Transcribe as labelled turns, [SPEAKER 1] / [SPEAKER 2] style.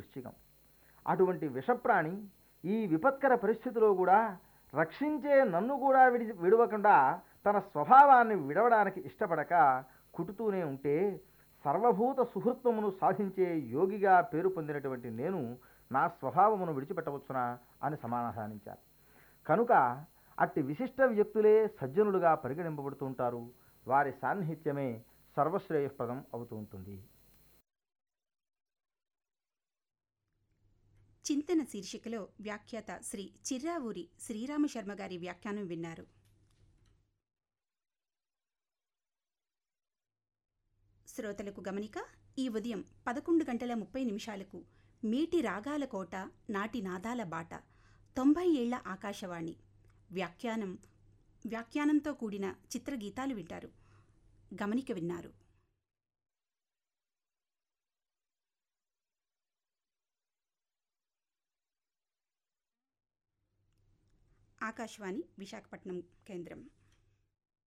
[SPEAKER 1] వృశ్చికం అటువంటి విషప్రాణి ఈ విపత్కర పరిస్థితిలో కూడా రక్షించే నన్ను కూడా విడి విడవకుండా తన స్వభావాన్ని విడవడానికి ఇష్టపడక కుటుతూనే ఉంటే సర్వభూత సుహృత్వమును సాధించే యోగిగా పేరు పొందినటువంటి నేను నా స్వభావమును విడిచిపెట్టవచ్చునా అని సమాధానించారు కనుక అట్టి విశిష్ట వ్యక్తులే సజ్జనులుగా పరిగణింపబడుతుంటారు వారి సాన్నిహిత్యమే సర్వశ్రేయస్ప్రదం అవుతూ ఉంటుంది
[SPEAKER 2] చింతన శీర్షికలో వ్యాఖ్యాత శ్రీ చిర్రావూరి శ్రీరామశర్మ గారి వ్యాఖ్యానం విన్నారు శ్రోతలకు గమనిక ఈ ఉదయం పదకొండు గంటల ముప్పై నిమిషాలకు మీటి రాగాల కోట నాటి నాదాల బాట తొంభై ఏళ్ల ఆకాశవాణి వ్యాఖ్యానం వ్యాఖ్యానంతో కూడిన చిత్రగీతాలు వింటారు గమనిక విన్నారు ఆకాశవాణి విశాఖపట్నం కేంద్రం